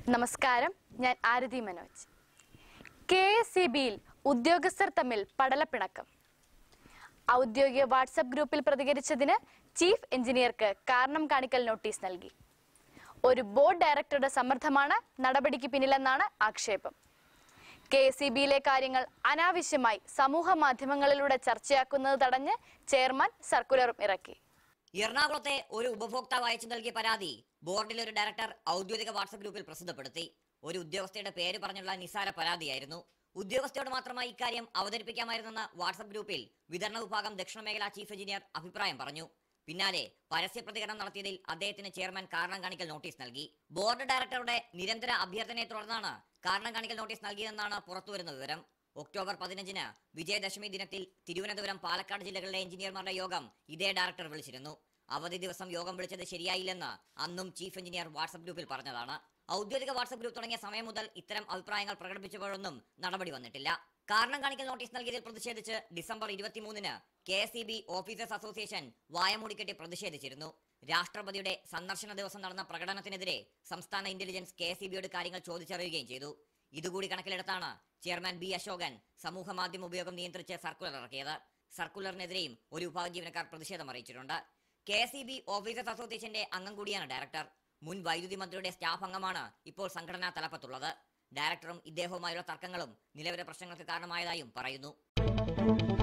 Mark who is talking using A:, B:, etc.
A: നമസ്കാരം ഞാൻ Aarathi Manoj K S C ബിയിൽ ഉദ്യോഗസ്ഥർ തമ്മിൽ പടലപ്പിണക്കം ഔദ്യോഗിക വാട്സപ്പ് ഗ്രൂപ്പിൽ പ്രതികരിച്ചതിന് ചീഫ് എഞ്ചിനീയർക്ക് കാരണം കാണിക്കൽ നോട്ടീസ് നൽകി ഒരു ബോർഡ് ഡയറക്ടറുടെ സമ്മർദ്ദമാണ് നടപടിക്ക് പിന്നിലെന്നാണ് ആക്ഷേപം കെ എസ് സി ബിയിലെ കാര്യങ്ങൾ അനാവശ്യമായി സമൂഹ മാധ്യമങ്ങളിലൂടെ ചർച്ചയാക്കുന്നത് തടഞ്ഞ് ചെയർമാൻ സർക്കുലറും ഇറക്കി
B: എറണാകുളത്തെ ഒരു ഉപഭോക്താവ് അയച്ചു നൽകിയ പരാതി ബോർഡിലെ ഒരു ഡയറക്ടർ ഔദ്യോഗിക വാട്സപ്പ് ഗ്രൂപ്പിൽ പ്രസിദ്ധപ്പെടുത്തി ഒരു ഉദ്യോഗസ്ഥയുടെ പേര് പറഞ്ഞുള്ള നിസ്സാര പരാതിയായിരുന്നു ഉദ്യോഗസ്ഥയോട് മാത്രമായി ഇക്കാര്യം അവതരിപ്പിക്കാമായിരുന്നെന്ന് വാട്സപ്പ് ഗ്രൂപ്പിൽ വിതരണ വിഭാഗം ദക്ഷിണ മേഖലാ ചീഫ് എഞ്ചിനീയർ അഭിപ്രായം പറഞ്ഞു പിന്നാലെ പരസ്യ പ്രതികരണം നടത്തിയതിൽ അദ്ദേഹത്തിന് ചെയർമാൻ കാരണം കാണിക്കൽ നോട്ടീസ് നൽകി ബോർഡ് ഡയറക്ടറുടെ നിരന്തര അഭ്യർത്ഥനയെ തുടർന്നാണ് കാരണം കാണിക്കൽ നോട്ടീസ് നൽകിയതെന്നാണ് പുറത്തുവരുന്ന വിവരം ഒക്ടോബർ പതിനഞ്ചിന് വിജയദശമി ദിനത്തിൽ തിരുവനന്തപുരം പാലക്കാട് ജില്ലകളിലെ എഞ്ചിനീയർമാരുടെ യോഗം ഇതേ ഡയറക്ടർ വിളിച്ചിരുന്നു അവധി ദിവസം യോഗം വിളിച്ചത് ശരിയായില്ലെന്ന് അന്നും ചീഫ് എഞ്ചിനീയർ വാട്സപ്പ് ഗ്രൂപ്പിൽ പറഞ്ഞതാണ് ഔദ്യോഗിക വാട്സപ്പ് ഗ്രൂപ്പ് തുടങ്ങിയ സമയം മുതൽ ഇത്തരം അഭിപ്രായങ്ങൾ പ്രകടിപ്പിച്ചപ്പോഴൊന്നും നടപടി വന്നിട്ടില്ല കാരണം കാണിക്കൽ നോട്ടീസ് നൽകിയതിൽ പ്രതിഷേധിച്ച് ഡിസംബർ ഇരുപത്തിമൂന്നിന് K S E B officers association വായമൂടിക്കെട്ടി പ്രതിഷേധിച്ചിരുന്നു രാഷ്ട്രപതിയുടെ സന്ദർശന ദിവസം നടന്ന പ്രകടനത്തിനെതിരെ സംസ്ഥാന ഇന്റലിജൻസ് കെ എസ് ഇ ബിയോട് കാര്യങ്ങൾ ചോദിച്ചറിയുകയും ചെയ്തു ഇതുകൂടി കണക്കിലെടുത്താണ് ചെയർമാൻ ബി അശോകൻ സമൂഹ മാധ്യമ ഉപയോഗം നിയന്ത്രിച്ച് സർക്കുലർ ഇറക്കിയത് സർക്കുലറിനെതിരെയും ഒരു വിഭാഗം ജീവനക്കാർ പ്രതിഷേധം അറിയിച്ചിട്ടുണ്ട് K S E B officers അസോസിയേഷന്റെ അംഗം കൂടിയാണ് ഡയറക്ടർ മുൻ വൈദ്യുതി മന്ത്രിയുടെ സ്റ്റാഫ് അംഗമാണ് ഇപ്പോൾ സംഘടനാ തലപ്പത്തുള്ളത് ഡയറക്ടറും ഇദ്ദേഹവുമായുള്ള തർക്കങ്ങളും നിലവിലെ പ്രശ്നങ്ങൾക്ക് കാരണമായതായും പറയുന്നു